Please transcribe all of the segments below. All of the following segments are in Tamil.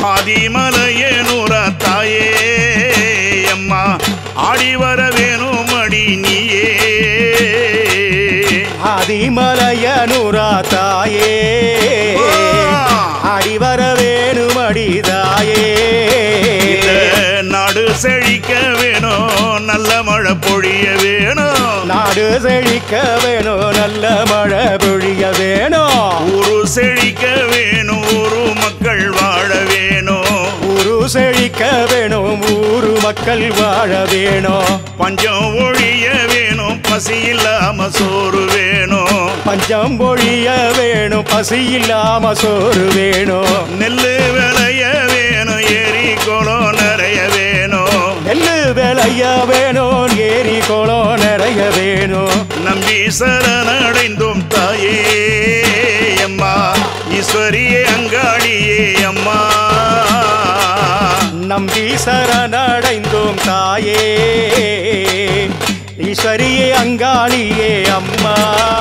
ஆதிமலையனூர தாயே அம்மா ஆடி வர வேணும் அடி நீயே ஆதிமலையனுரா தாயே அடிவர வேணும் அடிதாயே இந்த நாடு செழிக்க வேணும் நல்ல மழை பொழிய வேணும் நாடு செழிக்க வேணும் நல்ல மழை பொழிய வேணும் ஊரு செழிக்க வேணும் ஊரு மக்கள் வாழ வேணும் ஊரு செழிக்க வேணும் ஊரு மக்கள் வாழ வேணும் பஞ்சம் ஒழிய வேணும் பசி இல்லாம சோறு வேணும் பஞ்சம் பொழிய வேணும் பசி இல்லாம சோறு வேணும் நெல்லு விளைய வேணும் ஏரி குளம் நிறைய வேணும் நெல்லு விளைய வேணும் ஏரி குளம் நிறைய வேணும் நம்பி சரணடைந்தோம் தாயே அம்மா ஈஸ்வரியே அங்காளியே அம்மா நம்பி சரணடைந்தோம் தாயே ஈஸ்வரியே அங்காளியே அம்மா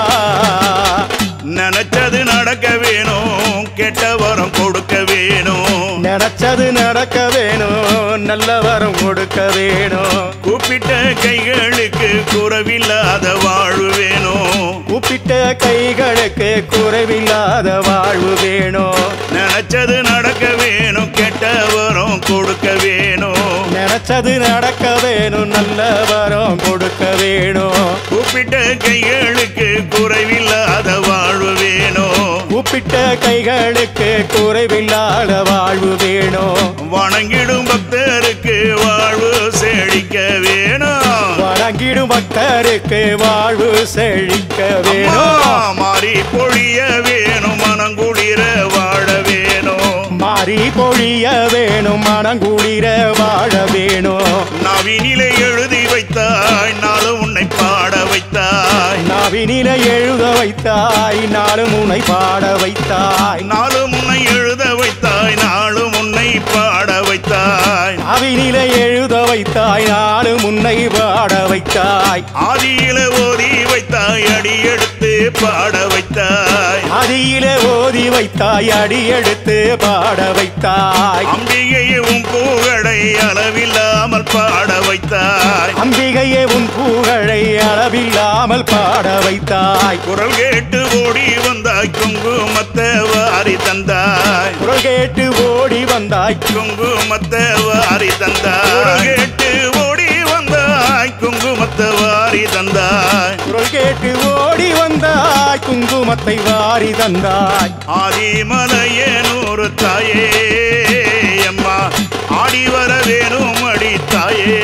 நினைச்சது நடக்க வேணும் கெட்ட வரம் கொடுக்க வேணும் நினைச்சது நடக்க வேணும் நல்ல வரம் கொடுக்க வேணும் கூப்பிட்ட கைகளுக்கு குறவில்லாத வாழ்வு வேணும் கூப்பிட்ட கைகளுக்கு குறைவில்லாத வாழ்வு வேணும் நினைச்சது நடக்க வேணும் கெட்ட வரம் கொடுக்க வேணும் நினைச்சது நடக்க வேணும் நல்ல வரம் கொடுக்க வேணும் கூப்பிட்ட கைகளுக்கு குறைவில்லாத வாழ்வு வேணும் கூப்பிட்ட கைகளுக்கு குறைவில்லாத வாழ்வு வேணும் வணங்கிடும் பக்தருக்கு வாழ்வு செழிக்க வேணும் வணங்கிடும் பக்தருக்கு வாழ்வு செழிக்க வேணும் அம்மா, மாறி பொழிய வேணும் மனங்குளிர வாழ வேணும் மாறி பொழிய வேணும் மனங்குளிர வாழ வேணும் நவினிலே எழுதி வைத்தாய் நாளும் உன்னை பாட வைத்தாய் நாவினில எழுத வைத்தாய் நாளும் உன்னை பாட வைத்தாய் நாளும் உன்னை எழுத வைத்தாய் நாளும் உன்னை பாட வைத்தாய் நாவினில எழுத வைத்தாய் நாளும் உன்னை பாட வைத்தாய் ஆதியில ஓதி வைத்தாய் அடி எடுத்து பாட வைத்தாய் அதியில ஓதி வைத்தாய் அடி எடுத்து பாட வைத்தாய் அம்பிகையை உன் புகழை அளவில்லாமல் பாட வைத்தாய் அம்பிகையே உன் புகழை அளவில்லாமல் பாட வைத்தாய் குரல் கேட்டு ஓடி வந்தாய் குங்குமத்தை வாரி தந்தாய் குரல் கேட்டு ஓடி வந்தாய் குங்குமத்தை வாரி தந்தாய் குரல் கேட்டு ஓடி வந்தாய் குங்குமத்தை வாரி தந்தாய் குரல் கேட்டு ஓடி வந்தாய் குங்குமத்தை வாரி தந்தாய் ஆதிமலையனூர் தாயே அம்மா ஆடி வர வேணும் அடி தாயே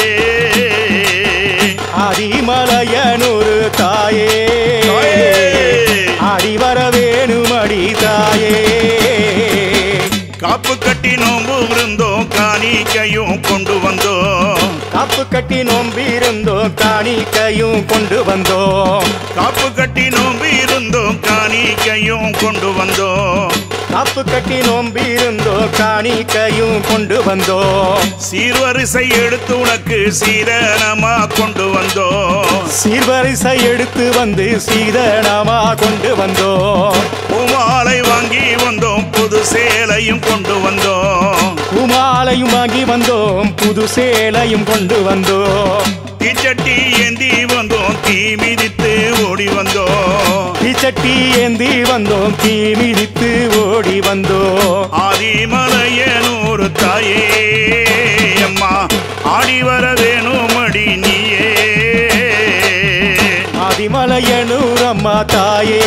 ஆதிமலையனூரு தாயே தாயே. ஆடி வர வேணும் அடி தாயே காப்பு கட்டி நோம்பு இருந்தோம் காணிக்கையும் கொண்டு வந்தோம் காப்பு கட்டி நோம்பிருந்தோம் காணிக்கையும் கொண்டு வந்தோம் காப்பு கட்டி நோம்பு இருந்தோம் காணிக்கையும் கொண்டு வந்தோம் காப்பு கட்டி நோம்பிருந்தோம் காணிக்கையும் கொண்டு வந்தோம் சீர்வரிசை எடுத்து உனக்கு சீதனமா கொண்டு வந்தோம் சீர்வரிசை எடுத்து வந்து சீதனமா கொண்டு வந்தோம் பூமாலை வாங்கி வந்தோம் புது சேலையும் கொண்டு வந்தோம் பூமாலையும் வாங்கி வந்தோம் புது சேலையும் கொண்டு வந்தோம் தீச்சட்டி ஏந்தி வந்தோம் தீ மிதித்து ஓடி வந்தோம் தீச்சட்டி ஏந்தி வந்தோம் தீ மிதித்து ஓடி வந்தோம் ஆதிமலையனூர் தாயே அம்மா ஆடி வர வேணும் அடி நீயே ஆதிமலையனூர் அம்மா தாயே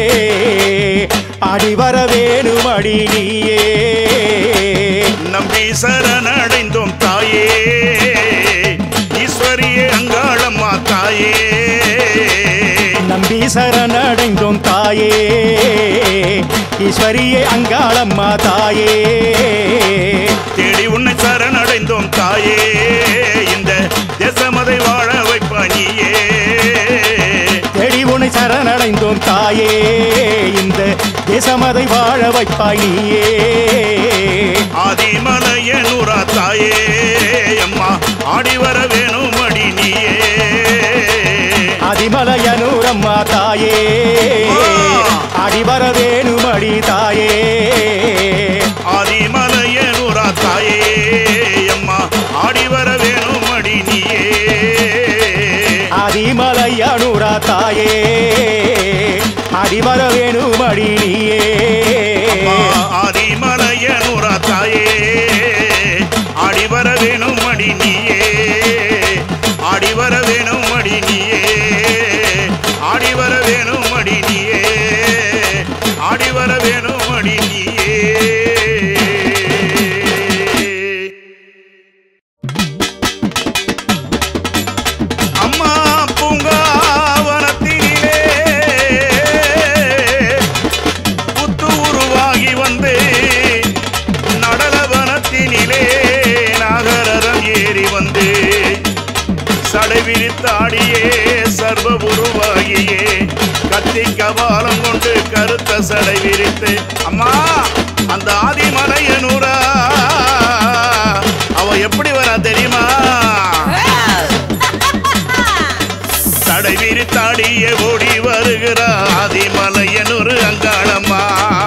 அடி வர வேணும் அடி நீயே நம்பி சரணடைந்தோம் தாயே ஈஸ்வரியே அங்காளம்மா தாயே நம்பி சரணடைந்தோம் தாயே ஈஸ்வரியே அங்காளம்மா தாயே தேடி உன்னை சரணடைந்தோம் தாயே இந்த தேசமதை வாழ வைப்பானியே தேடி உன்னை சரணடைந்தோம் தாயே இந்த தேசமதை வாழ வைப்பாய் நீயே ஆதிமலையனூரா தாயே அம்மா ஆடி வர வேணும் அடி நீயே அதிமலையனூரம்மா தாயே அடி வர வேணும் அடி தாயே ஆதிமலையனூரா தாயே அடிவர வேணும் அடி நீயே ஆதிமலையனுரா தாயே அடிவர வேணும் அடி நீயே அடிவர வேணும் அடி நீயே அடிவர வேணும் அடி நீயே அடிவர வேணும் அடி நீயே அம்மா பூங்காவனத்தினிலே புத்து உருவாகி வந்து நடலவனத்தினிலே நாகரதம் ஏறி வந்து சடை விரித்தாடியே சர்வ உருவாகியே கத்தி கபாலம் கொண்டு கருத்த சடை விரித்து அம்மா அந்த ஆதிமலையனூரா அவ எப்படி வரா தெரியுமா சடை விரித்தாடியே ஓடி வருகிறா ஆதிமலையனூர் அங்காளம்மா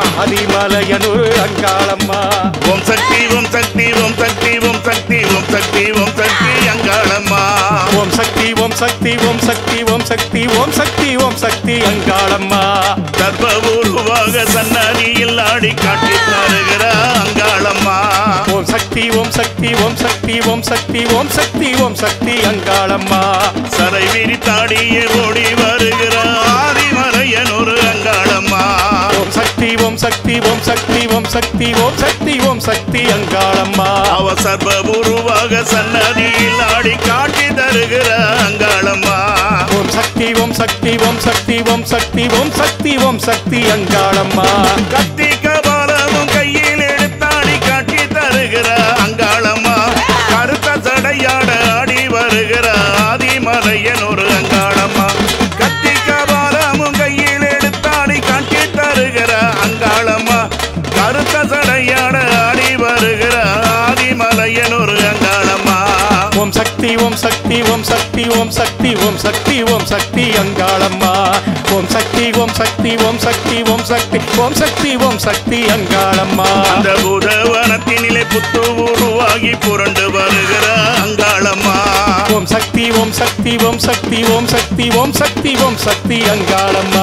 அதிமலையனூர் அங்காளம்மா ஓம் சக்தி ஓம் சக்தி ஓம் சக்தி ஓம் சக்தி ஓம் சக்தி ஓம் சக்தி அங்காளம்மா ஓம் சக்தி ஓம் சக்தி ஓம் சக்தி ஓம் சக்தி ஓம் சக்தி ஓம் சக்தி அங்காளம்மா சர்வ உருவாக சன்னதியில் ஆடி காட்டி தருகிறா அங்காளம்மா ஓம் சக்தி ஓம் சக்தி ஓம் சக்தி ஓம் சக்தி ஓம் சக்தி ஓம் சக்தி அங்காளம்மா சரை விரித்தாடியே ஓடி வருகிறா ஆதிமலையனூர் அங்காளம்மா ஓம் சக்தி ஓம் சக்தி ஓம் சக்தி ஓம் சக்தி ஓம் சக்தி ஓம் சக்தி அங்காளம்மா அவ சர்வ உருவாக சன்னதியில் ஆடி காட்டி தருகிற அங்காளம்மா ஓம் சக்தி ஓம் சக்தி ஓம் சக்தி ஓம் சக்தி ஓம் சக்தி ஓம் சக்தி அங்காளம்மா கத்தி கபாலமும் கையில் எடுத்தாடி காட்டி தருகிற அங்காளம்மா கருத்த சடையாட ஆடி வருகிற ஆதிமலையன் ஒரு அங்காளம்மா கத்தி கபாலமும் கையில் எடுத்தாடி காட்டி தருகிற அங்காளம்மா கருத்த சடையாட ஆடி வருகிற ஆதிமலையன் ஒரு அங்காளம்மா ஓம் சக்தி ஓம் சக்தி ஓம் சக்தி ஓம் சக்தி ஓம் சக்தி ஓம் சக்தி அங்காளம்மா ஓம் சக்தி ஓம் சக்தி ஓம் சக்தி ஓம் சக்தி ஓம் சக்தி ஓம் சக்தி அங்காளம்மா அந்த புதவனத்தினிலே புத்து உருவாகி புரண்டு வருகிற அங்காளம்மா ஓம் சக்தி ஓம் சக்தி ஓம் சக்தி ஓம் சக்தி ஓம் சக்தி ஓம் சக்தி அங்காளம்மா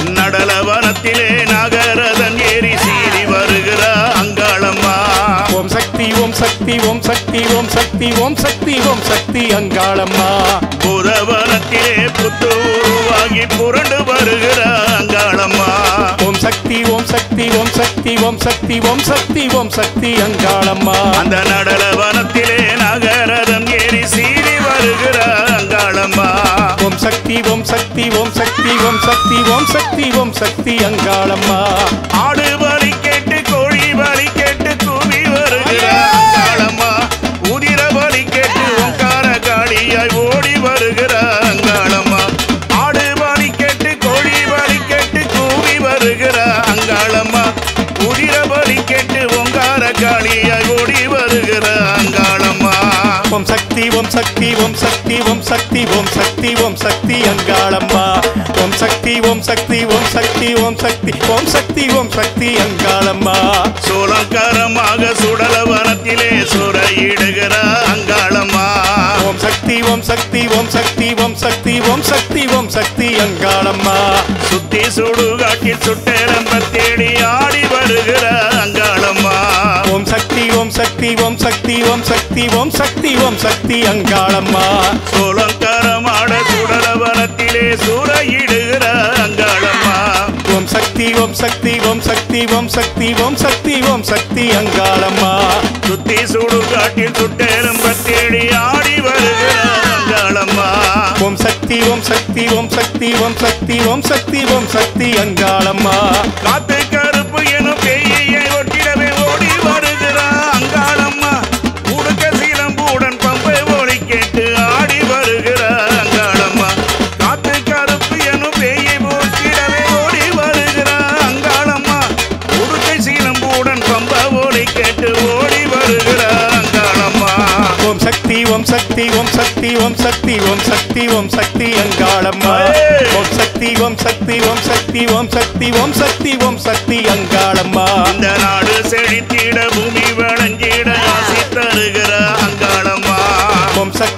நடலவனத்திலே நாகரதன் ஏறி சீறி வருகிற அங்காளம்மா ஓம் சக்தி ஓம் சக்தி ஓம் சக்தி ஓம் சக்தி ஓம் சக்தி ஓம் சக்தி அங்காளம்மா புதவனத்திலே புத்து உருவாகி புரண்டு வருகிற அங்காளம்மா ஓம் சக்தி ஓம் சக்தி ஓம் சக்தி ஓம் சக்தி ஓம் சக்தி ஓம் சக்தி அங்காளம்மா அந்த நடலவனத்திலே நாகரதன் ஏறி சீறி வருகிற அங்காளம்மா ஓம் சக்தி ஓம் சக்தி ஓம் சக்தி ஓம் சக்தி ஓம் சக்தி ஓம் சக்தி அங்காளம்மா ஆடு பலி கேட்டு கோழி பலி கேட்டு கூவி வருகிற அங்காளம்மா உதிர பலி கேட்டு ஓங்கார காளியாய் ஓடி வருகிற அங்காளம்மா ஆடு பலி கேட்டு கோழி பலி கேட்டு கூவி வருகிற அங்காளம்மா உதிர பலி கேட்டு ஓங்கார காளியாய் ஓடி வருகிற அங்காளம்மா ஓம் சக்தி ஓம் சக்தி ஓம் சக்தி ஓம் சக்தி ஓம் சக்தி ஓம் சக்தி அங்காளம்மா ஓம் சக்தி ஓம் சக்தி ஓம் சக்தி ஓம் சக்தி ஓம் சக்தி ஓம் சக்தி அங்காளம்மா சோளங்காரமாக சுடலவனத்திலே சுரையிடுகிற அங்காளம்மா ஓம் சக்தி ஓம் சக்தி ஓம் சக்தி ஓம் சக்தி ஓம் சக்தி ஓம் சக்தி அங்காளம்மா சுத்தி சுடுகாட்டில் சுட்டெலம்ப தேடி ஆடி வருகிற அங்காளம்மா ஓம் சக்தி ஓம் சக்தி ஓம் சக்தி ஓம் சக்தி ஓம் சக்தி ஓம் சக்தி அங்காளம்மா சோளங்காரமாட சுடலவனத்திலே சூறையிடுகிற அங்காளம்மா ஓம் சக்தி ஓம் சக்தி ஓம் சக்தி ஓம் சக்தி ஓம் சக்தி ஓம் சக்தி அங்காளம்மா சுத்தி சுடுகாட்டில் சுட்டெலம்ப தேடி ஆடி வருகிற அங்காளம்மா ஓம் சக்தி ஓம் சக்தி ஓம் சக்தி ஓம் சக்தி ஓம் சக்தி ஓம் சக்தி அங்காளம்மா காத்து கருப்பு எனும் பேயை ஒட்டிடவே ஓடி வருகிற அங்காளம்மா உடுக்க சீலம்பூடன் பம்பை ஒளி கேட்டு ஆடி வருகிற அங்காளம்மா காத்து கருப்பு எனும் பேயை ஒட்டிடவே ஓடி வருகிற அங்காளம்மா உடுக்கை சீலம்பூடன் பம்பை ஒளி கேட்டு ஓடி வருகிற அங்காளம்மா ஓம் சக்தி ஓம் சக்தி ஓம் சக்தி ஓம் சக்தி ஓம் சக்தி ஓம் சக்தி அங்காளம்மா ஏய்! ஓம் சக்தி ஓம் சக்தி ஓம் சக்தி ஓம் சக்தி ஓம் சக்தி ஓம் சக்தி அங்காளம்மா இந்த நாடு செழித்திட பூமி வழங்கிட ஆசி தருகிற அங்காளம்மா ஓம் சக்தி ஓம்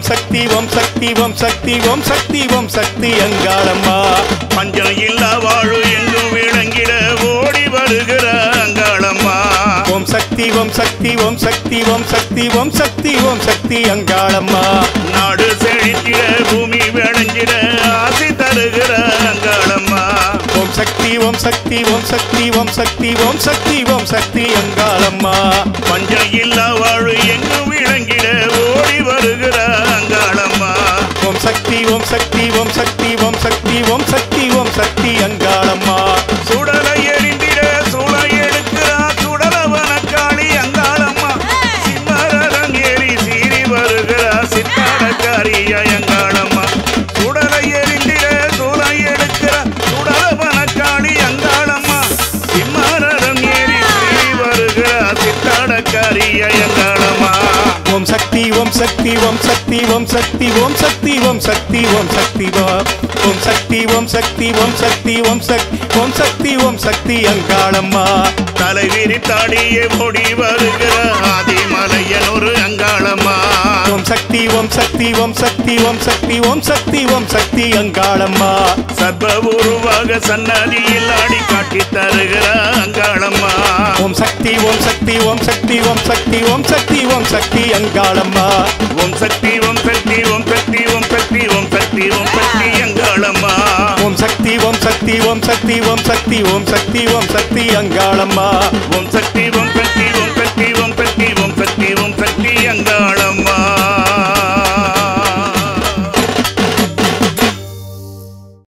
சக்தி ஓம் சக்தி ஓம் சக்தி ஓம் சக்தி ஓம் சக்தி அங்காளம்மா பஞ்சம் இல்லா வாழு எங்கும் விளங்கிட ஓடி வருகிற அங்காளம்மா ஓம் சக்தி ஓம் சக்தி ஓம் சக்தி ஓம் சக்தி ஓம் சக்தி ஓம் சக்தி அங்காளம்மா நாடு செழித்திட பூமி விளைஞ்சிட ஆசி தருகிற அங்காளம்மா ஓம் சக்தி ஓம் சக்தி ஓம் சக்தி ஓம் சக்தி ஓம் சக்தி ஓம் சக்தி அங்காளம்மா பஞ்சம் இல்லா வாழு எங்கும் விளங்கிட ஓடி வருகிற அங்காளம்மா ஓம் சக்தி ஓம் சக்தி ஓம் சக்தி ஓம் சக்தி ஓம் சக்தி ஓம் சக்தி அங்காளம்மா சுடலை எரிந்திட சுளை எடுக்கிறா சுடலவன காளி அங்காளம்மா சிம்மரதம் ஏறி சீறி வருகிறா சித்தாடக்காரிய அங்காளம்மா சுடலை எரிந்திட சுளை எடுக்கிறா சுடலவன காளி அங்காளம்மா சிம்மரதம் ஏறி சீறி வருகிறா சித்தாடக்காரிய அங்காளம்மா ஓம் சக்தி ஓம் சக்தி ஓம் சக்தி ஓம் சக்தி ஓம் சக்தி ஓம் சக்தி ஓம் சக்தி ஓம் ஓம் சக்தி ஓம் சக்தி ஓம் சக்தி ஓம் சக்தி ஓம் சக்தி ஓம் சக்தி அங்காளம்மா தலை விரித்தாடியே ஓடி வருகிற ஆதிமலையன் ஒரு அங்காளம்மா ஓம் சக்தி ஓம் சக்தி ஓம் சக்தி ஓம் சக்தி ஓம் சக்தி ஓம் சக்தி அங்காளம்மா சர்வ உருவாக சன்னதியில் ஆடி காட்டி தருகிற அங்காளம்மா ஓம் சக்தி ஓம் சக்தி ஓம் சக்தி ஓம் சக்தி ஓம் சக்தி ஓம் சக்தி அங்காளம்மா ஓம் சக்தி ஓம் சக்தி ஓம் சக்தி ஓம் சக்தி ஓம் சக்தி ஓம் சக்தி அங்காளம்மா ஓம் சக்தி ஓம் சக்தி ஓம் சக்தி ஓம் சக்தி ஓம் சக்தி ஓம் சக்தி அங்காளம்மா ஓம் சக்தி ஓம் சக்தி